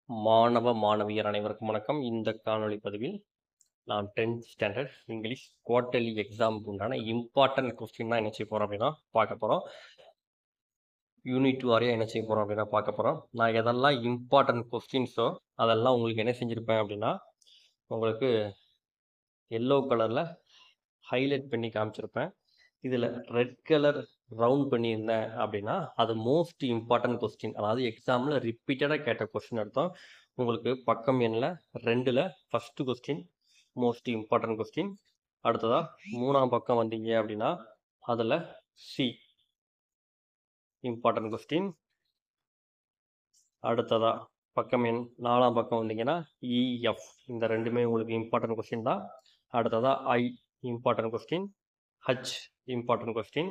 மாணவ, மாணவியர் அனைவருக்கும் வணக்கம். இந்த காணொளி பதிவில் நான் 10th ஸ்டாண்டர்ட் இங்கிலீஷ் குவார்ட்டர்லி எக்ஸாமுக்கு உண்டான இம்பார்ட்டன்ட் கொஸ்டின் தான் என்ன செய்ய போறோம் அப்படின்னா பார்க்க போறோம். யூனிட் வாரியா என்ன செய்ய போறோம் அப்படின்னா பார்க்க போறோம். நான் எதெல்லாம் இம்பார்ட்டன்ட் கொஸ்டின்ஸோ அதெல்லாம் உங்களுக்கு என்ன செஞ்சிருப்பேன் அப்படின்னா, உங்களுக்கு எல்லோ கலர்ல ஹைலைட் பண்ணி காமிச்சிருப்பேன். இதில ரெட் கலர் ரவுண்ட் பண்ணியிருந்தேன் அப்படின்னா, அது மோஸ்ட் இம்பார்ட்டன்ட் கொஸ்டின். அதாவது எக்ஸாம்ல ரிப்பீட்டடா கேட்ட கொஸ்டின் அர்த்தம். உங்களுக்கு பக்கம் எண்ல 2ல first question most important question. அடுத்ததா 3ஆம் பக்கம் வந்தீங்க அப்படின்னா, அதுல சி இம்பார்ட்டன்ட் கொஸ்டின். அடுத்ததா பக்கம் எண் 4ஆம் பக்கம் வந்தீங்கன்னா, இ, எஃப் இந்த 2மே உங்களுக்கு இம்பார்ட்டன்ட் கொஸ்டின் தான். அடுத்ததா I important question. H important question.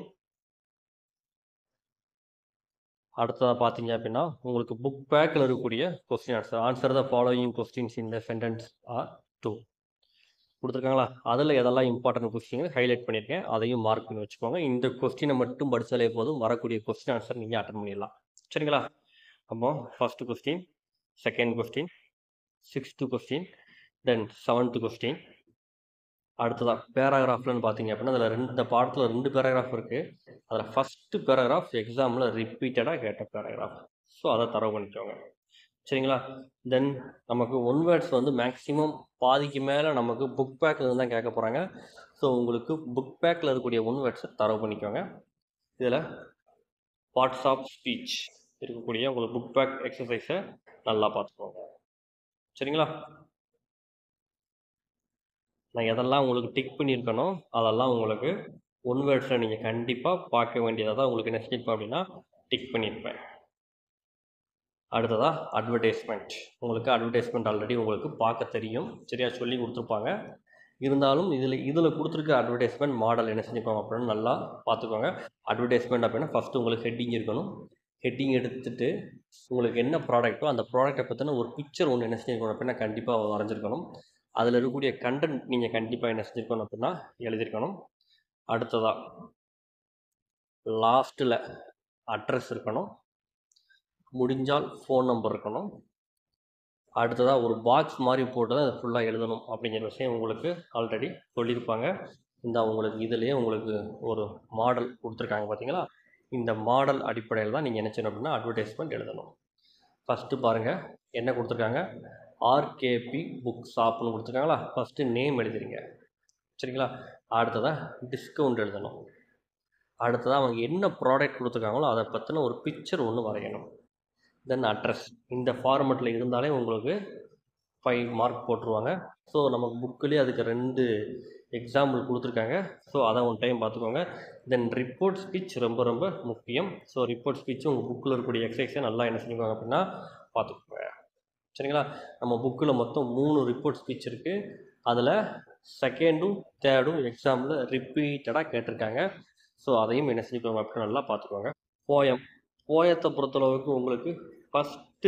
அடுத்ததா பார்த்தீங்க அப்படின்னா, உங்களுக்கு புக் பேக்ல இருக்கக்கூடிய question answer. Answer the following questions in the sentence are two குடுத்துருக்காங்களா? அதுல எதெல்லாம் இம்பார்ட்டன்ட் கொஸ்டின் ஹைலைட் பண்ணியிருக்கேன். அதையும் மார்க் பண்ணி வச்சுக்கோங்க. இந்த கொஸ்டின மட்டும் படிச்சாலே போதும். வரக்கூடிய கொஸ்டின் ஆன்சர் நீங்க அட்டெண்ட் பண்ணிடலாம். சரிங்களா? அப்போ first question, second question, sixth question, then seventh question. அடுத்ததா பேராகிராஃப்லன்னு பார்த்தீங்க அப்படின்னா, அதில 2 இந்த பாடத்தில 2 பேராகிராஃப் இருக்கு. அதில ஃபர்ஸ்ட் பேராகிராஃப் எக்ஸாம்ல ரிப்பீட்டடா கேட்ட பேராகிராஃப். ஸோ அத தரவு பண்ணிக்கோங்க. சரிங்களா? தென் நமக்கு ஒன் வேர்ட்ஸ் வந்து மேக்ஸிமம் பாதிக்கு மேல நமக்கு புக் பேக்ல இருந்து தான் கேட்க போறாங்க. ஸோ உங்களுக்கு புக் பேக்ல இருக்கக்கூடிய ஒன் வேர்ட்ஸ தரவு பண்ணிக்கோங்க. இதில பார்ட்ஸ் ஆஃப் ஸ்பீச் இருக்கக்கூடிய உங்களுக்கு புக் பேக் எக்ஸர்சைஸ நல்லா பார்த்துக்கோங்க. சரிங்களா? நான் எதெல்லாம் உங்களுக்கு டிக் பண்ணியிருக்கனோ, அதெல்லாம் உங்களுக்கு ஒன் வேர்ட்ஸ்ல நீங்க கண்டிப்பா பார்க்க வேண்டியதா தான் உங்களுக்கு என்ன செஞ்சிருப்பேன் அப்படின்னா, டிக் பண்ணியிருப்பேன். அடுத்ததா அட்வர்டைஸ்மென்ட். உங்களுக்கு அட்வர்டைஸ்மென்ட் ஆல்ரெடி உங்களுக்கு பார்க்க தெரியும். சரியா? சொல்லிக் குடுத்துருப்பாங்க. இருந்தாலும் இதில இதில குடுத்துருக்க அட்வர்டைஸ்மென்ட் மாடல் என்ன செஞ்சிருப்பாங்க அப்படின்னு நல்லா பார்த்துக்கோங்க. அட்வர்டைஸ்மென்ட் அப்படின்னா ஃபர்ஸ்ட் உங்களுக்கு ஹெட்டிங் இருக்கணும். ஹெட்டிங் எடுத்துட்டு உங்களுக்கு என்ன ப்ராடக்ட்டோ அந்த ப்ராடக்ட்ட பத்தின ஒரு பிக்சர் ஒண்ணு என்ன செஞ்சிருக்கணும் அப்படின்னா, கண்டிப்பா வரைஞ்சிருக்கணும். அதில இருக்கக்கூடிய கன்டென்ட் நீங்க கண்டிப்பா என்ன செஞ்சிருக்கணும் அப்படின்னா, எழுதியிருக்கணும். அடுத்ததா லாஸ்ட்ல அட்ரஸ் இருக்கணும். முடிஞ்சால் ஃபோன் நம்பர் இருக்கணும். அடுத்ததா ஒரு பாக்ஸ் மாரி போட்டு தான் இத ஃபுல்லா எழுதணும் அப்படிங்கிற விஷயம் உங்களுக்கு ஆல்ரெடி சொல்லியிருப்பாங்க. இந்தா உங்களுக்கு இதிலேயே உங்களுக்கு ஒரு மாடல் குடுத்துருக்காங்க பார்த்தீங்களா? இந்த மாடல் அடிப்படையில தான் நீங்க என்ன செய்யணும் அப்படின்னா, அட்வர்டைஸ்மென்ட் எழுதணும். ஃபர்ஸ்ட் பாருங்க என்ன குடுத்துருக்காங்க? ஆர்கேபி புக் ஷாப்னு குடுத்துருக்காங்களா? ஃபர்ஸ்ட் நேம் எழுதிருங்க. சரிங்களா? அடுத்ததா டிஸ்கவுண்ட் எழுதணும். அடுத்ததா அவங்க என்ன ப்ராடக்ட் குடுத்துருக்காங்களோ, அத பத்தின ஒரு பிக்சர் ஒண்ணு வரையணும். Then address. இந்த ஃபார்மட்ல இருந்தாலே உங்களுக்கு 5 மார்க் போட்டுருவாங்க. ஸோ நமக்கு புக்லயே அதுக்கு 2 எக்ஸாம்பிள் குடுத்துருக்காங்க. ஸோ அத ஒன் டைம் பார்த்துக்கோங்க. தென் ரிப்போர்ட் ஸ்பீச் ரொம்ப ரொம்ப முக்கியம். ஸோ ரிப்போர்ட் ஸ்பீச் உங்க புக்ல இருக்கக்கூடிய எக்ஸர்சைஸ நல்லா என்ன செஞ்சுக்கோங்க அப்படின்னா, பார்த்துக்கோங்க. சரிங்களா? நம்ம புக்ல மொத்தம் 3 ரிப்போர்ட் ஸ்பீச் இருக்கு. அதில செகண்டும், தேர்டும் எக்ஸாம்ல ரிப்பீட்டடா கேட்டிருக்காங்க. ஸோ அதையும் என்ன செஞ்சுக்கோங்க அப்படின்னு நல்லா பார்த்துக்கோங்க. போயம். போயத்த பொறுத்தளவுக்கு உங்களுக்கு ஃபர்ஸ்ட்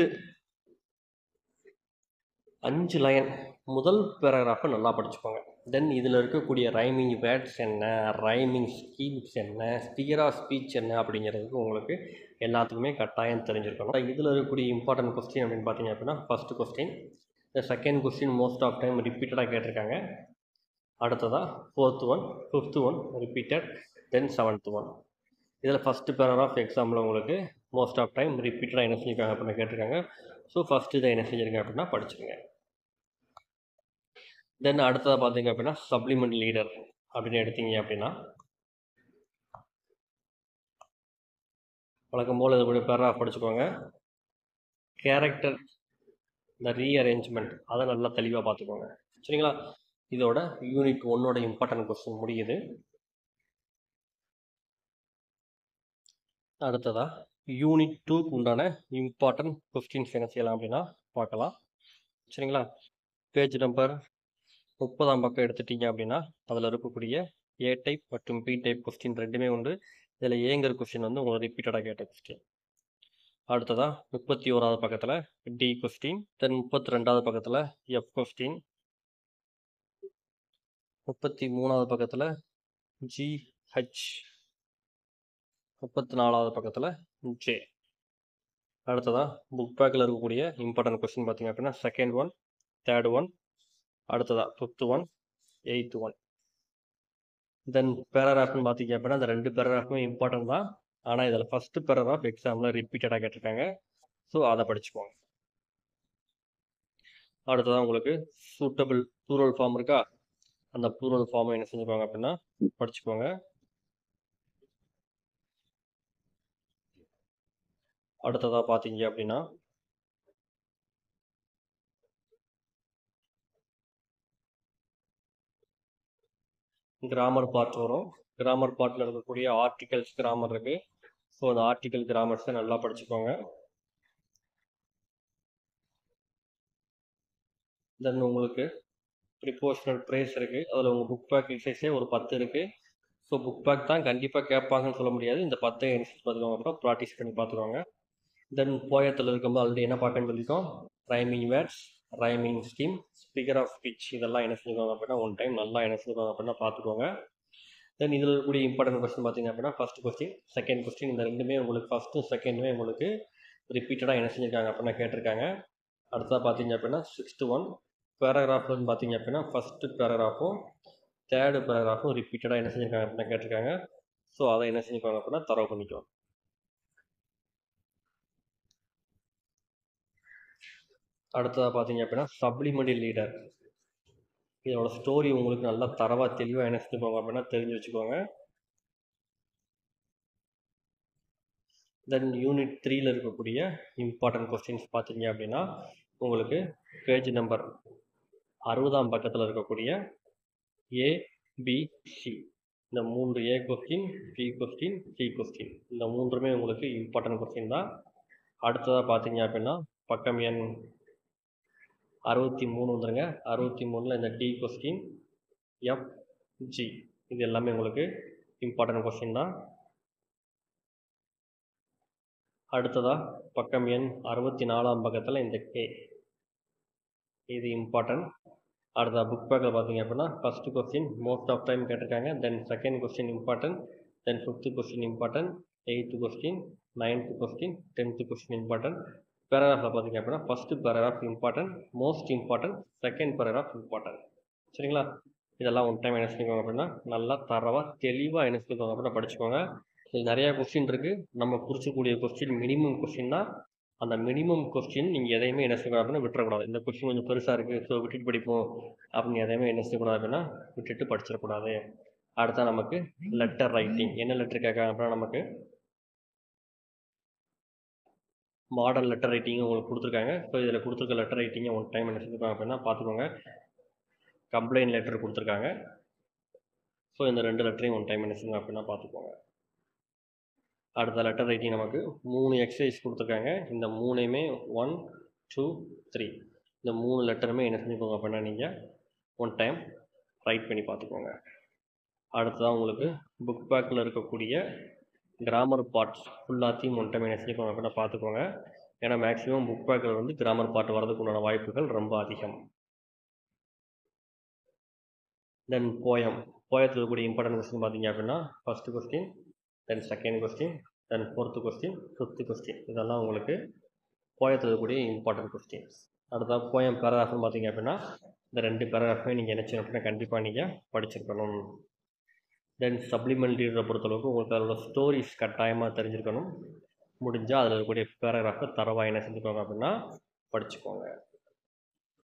5 லைன் முதல் பேராகிராஃப நல்லா படிச்சுக்கோங்க. தென் இதில இருக்கக்கூடிய ரைமிங் வேர்ட்ஸ் என்ன, ரைமிங் ஸ்கீம்ஸ் என்ன, ஸ்பியர் ஆஃப் ஸ்பீச் என்ன அப்படிங்கிறதுக்கு உங்களுக்கு எல்லாத்துக்குமே கட்டாயம் தெரிஞ்சிருக்கணும். இதில இருக்கக்கூடிய இம்பார்ட்டன்ட் கொஸ்டின் அப்படின்னு பார்த்தீங்க அப்படின்னா, ஃபர்ஸ்ட் கொஸ்டின். இந்த second question most of time ரிப்பீட்டடா கேட்டிருக்காங்க. அடுத்ததா fourth one, fifth one repeated, then seventh one. இதில ஃபர்ஸ்ட் பேராகிராஃப் எக்ஸாம்ல உங்களுக்கு மோஸ்ட் ஆஃப் டைம் ரிப்பீட்டடா என்ன செஞ்சிருக்காங்க அப்படின்னு கேட்டிருக்காங்க. ஸோ ஃபர்ஸ்ட் இத என்ன செஞ்சிருங்க அப்படின்னா படிச்சுருங்க. தென் அடுத்ததா பார்த்தீங்க அப்படின்னா, சப்ளிமெண்ட் லீடர் அப்படின்னு எடுத்தீங்க அப்படின்னா வழக்கம் போல இருக்கக்கூடிய பேராகிராஃப் படிச்சுக்கோங்க. கேரக்டர் இந்த ரீஅரேஞ்ச்மென்ட் அத நல்லா தெளிவா பார்த்துக்கோங்க. சரிங்களா? இதோட யூனிட் 1 இம்பார்ட்டன்ட் கொஸ்டின் முடியுது. அடுத்ததா யூனிட் 2க்கு உண்டான இம்பார்ட்டன்ட் கொஸ்டின்ஸ் என்ன செய்யலாம் அப்படின்னா பார்க்கலாம். சரிங்களா? பேஜ் நம்பர் 30ஆம் பக்கம் எடுத்துட்டீங்க அப்படின்னா, அதில இருக்கக்கூடிய ஏ டைப் மற்றும் பி டைப் கொஸ்டின் 2மே உண்டு. இதில ஏங்கிற கொஸ்டின் வந்து உங்களுக்கு ரிப்பீட்டடா கேட்ட கொஸ்டின். அடுத்ததா 31வது பக்கத்தில டி கொஸ்டின். தென் 32வது பக்கத்தில எஃப் கொஸ்டின். 33வது பக்கத்தில ஜி, ஹச். 34வது பக்கத்தில ஜே. அடுத்ததாக புக் பேக்கில் இருக்கக்கூடிய இம்பார்ட்டன்ட் கொஸ்டின் பார்த்தீங்க அப்படின்னா செகண்ட் ஒன் தேர்ட் ஒன் அடுத்ததாக fifth one eighth one then பேராகிராஃப்னு பார்த்தீங்க அப்படின்னா இந்த ரெண்டு பேராகிராஃபுமே இம்பார்ட்டன்ட் தான் ஆனால் இதில் ஃபஸ்ட்டு பேராகிராஃப் எக்ஸாமில் ரிப்பீட்டடாக கேட்டிருக்காங்க ஸோ அதை படிச்சுக்கோங்க அடுத்ததான் உங்களுக்கு சூட்டபிள் ப்ளூரல் ஃபார்ம் இருக்கா அந்த ப்ளூரல் ஃபார்மை என்ன செஞ்சுக்கோங்க அப்படின்னா படிச்சுக்கோங்க அடுத்ததாக பார்த்தீங்க அப்படின்னா கிராமர் பார்ட் வரும் கிராமர் பார்ட்டில் இருக்கக்கூடிய ஆர்டிகல்ஸ் கிராமர் இருக்கு ஸோ அந்த ஆர்டிகல் கிராமர்ஸை நல்லா படிச்சுக்கோங்க தென் உங்களுக்கு ப்ரிப்போஷனல் ப்ரைஸ் இருக்குது அதில் உங்கள் புக் பேக் எக்ஸசைஸே ஒரு பத்து இருக்குது ஸோ புக் பேக் தான் கண்டிப்பாக கேட்பாங்கன்னு சொல்ல முடியாது இந்த பத்தை எக்ஸசைஸ் பார்த்துக்கோங்க அப்புறம் ப்ராக்டிஸ் பண்ணி பார்த்துக்கோங்க தென் போயத்தில் இருக்கும்போது ஆல்ரெடி என்ன பார்க்கணும்னு சொல்லியிருக்கோம் rhyming words rhyming scheme speaker of speech இதெல்லாம் என்ன செஞ்சுக்கோங்க அப்படின்னா ஒன் டைம் நல்லா என்ன செஞ்சுக்கோங்க அப்படின்னா பார்த்துக்கோங்க தென் இதில் இருக்கக்கூடிய இம்பார்ட்டன்ட் கொஸ்டின் பார்த்தீங்க அப்படின்னா ஃபஸ்ட் கொஸ்டின் செகண்ட் கொஸ்டின் இந்த ரெண்டுமே உங்களுக்கு ஃபஸ்ட்டும் செகண்டுமே உங்களுக்கு ரிப்பீட்டடாக என்ன செஞ்சுருக்காங்க அப்படின்னா கேட்டிருக்காங்க அடுத்ததாக பார்த்தீங்க அப்படின்னா சிக்ஸ்த்து ஒன் பேராகிராஃப்னு பார்த்தீங்க அப்படின்னா ஃபஸ்ட்டு பேராகிராஃபும் தேர்டு பேராகிராஃபும் ரிப்பீட்டடாக என்ன செஞ்சுருக்காங்க அப்படின்னா கேட்டிருக்காங்க ஸோ அதை என்ன செஞ்சுக்கோங்க அப்படின்னா தரவு பண்ணிக்கோங்க அடுத்ததாக பார்த்தீங்க அப்படின்னா சப்ளிமெண்ட்ரி லீடர் இதோட ஸ்டோரி உங்களுக்கு நல்லா தரவாக தெளிவாக என்ன செஞ்சுக்கோங்க அப்படின்னா தெரிஞ்சு வச்சுக்கோங்க தென் யூனிட் த்ரீல இருக்கக்கூடிய இம்பார்ட்டன்ட் கொஸ்டின்ஸ் பார்த்தீங்க அப்படின்னா உங்களுக்கு பேஜ் நம்பர் அறுபதாம் பக்கத்தில் இருக்கக்கூடிய ஏ பி சி இந்த மூன்று A question B question C question இந்த மூன்றுமே உங்களுக்கு இம்பார்ட்டன்ட் கொஸ்டின் தான் அடுத்ததாக பார்த்தீங்க அப்படின்னா பக்கம் எண் அறுபத்தி மூணு வந்துருங்க அறுபத்தி மூணில் இந்த டி கொஸ்டின் எஃப் ஜி இது எல்லாமே உங்களுக்கு இம்பார்ட்டன்ட் கொஸ்டின் தான் அடுத்ததாக பக்கம் எண் அறுபத்தி நாலாம் பக்கத்தில் இந்த கே இது இம்பார்ட்டன்ட் அடுத்த புக் பேக்கில் பார்த்தீங்க அப்படின்னா first question most of time கேட்டிருக்காங்க then second question important then fifth question important eighth question ninth question tenth question important பேராகிராஃபில் பார்த்தீங்க அப்படின்னா first paragraph important most important second paragraph important சரிங்களா இதெல்லாம் ஒன் டைம் என்ன செஞ்சுக்கோங்க அப்படின்னா நல்லா தரவாக தெளிவாக என்ன செஞ்சுக்கோங்க அப்படின்னா படிச்சுக்கோங்க இது நிறையா கொஸ்டின் இருக்குது நம்ம குறிச்சக்கூடிய கொஸ்டின் மினிமம் கொஸ்டின் தான் அந்த மினிமம் கொஸ்டின் நீங்கள் எதையுமே என்ன செய்யக்கூடாது அப்படின்னா விட்டுறக்கூடாது இந்த கொஸ்டின் கொஞ்சம் பெருசாக இருக்குது ஸோ விட்டுட்டு படிப்போம் அப்படின்னு எதையுமே என்ன செய்யக்கூடாது அப்படின்னா விட்டுட்டு படிச்சிடக்கூடாது அடுத்தா நமக்கு லெட்டர் ரைட்டிங் என்ன லெட்டர் கேட்காங்க அப்படின்னா நமக்கு மாடல் லெட்டர் ரைட்டிங் உங்களுக்கு கொடுத்துருக்காங்க ஸோ இதில் கொடுத்துருக்க லெட்டர் ரைட்டிங்கை ஒன் டைம் என்ன செஞ்சுருக்காங்க அப்படின்னா பார்த்துக்கோங்க கம்ப்ளைண்ட் லெட்டர் கொடுத்துருக்காங்க ஸோ இந்த ரெண்டு லெட்டரையும் ஒன் டைம் என்ன செஞ்சுங்க அப்படின்னா பார்த்துக்கோங்க அடுத்த லெட்டர் ரைட்டிங் நமக்கு மூணு எக்ஸசைஸ் கொடுத்துருக்காங்க இந்த மூணையுமே ஒன் டூ த்ரீ இந்த மூணு லெட்டருமே என்ன செஞ்சுக்கோங்க அப்படின்னா நீங்கள் ஒன் டைம் ரைட் பண்ணி பார்த்துக்கோங்க அடுத்ததாக உங்களுக்கு புக் பேக்கில் இருக்கக்கூடிய கிராமர் பார்ட்ஸ் ஃபுல்லாத்தையும் ஒன் டைம் என்ன செஞ்சுக்கோங்க அப்படின்னா பார்த்துக்கோங்க ஏன்னா மேக்ஸிமம் புக் பேக்கில் வந்து கிராமர் பார்ட் வரதுக்கு உண்டான வாய்ப்புகள் ரொம்ப அதிகம் தென் போயம் போயத்தில் இருக்கக்கூடிய இம்பார்ட்டன்ட் கொஸ்டின் பார்த்தீங்க அப்படின்னா first question then second question then fourth question fifth question இதெல்லாம் உங்களுக்கு போயத்தில் இருக்கக்கூடிய இம்பார்ட்டன்ட் கொஸ்டின்ஸ் அடுத்தா போயம் பேராகிராஃப்னு பார்த்தீங்க அப்படின்னா இந்த ரெண்டு பேராகிராஃபுமே நீங்கள் என்ன செய்யணும் அப்படின்னா கண்டிப்பாக நீங்கள் படிச்சிருக்கணும் தென் சப்ளிமெண்ட்ரியை பொறுத்தளவுக்கு உங்களுக்கு அதோட ஸ்டோரிஸ் கட்டாயமாக தெரிஞ்சிருக்கணும் முடிஞ்சால் அதில் இருக்கக்கூடிய பேராகிராஃபை தரவாக என்ன செஞ்சுக்கோங்க அப்படின்னா படிச்சுக்கோங்க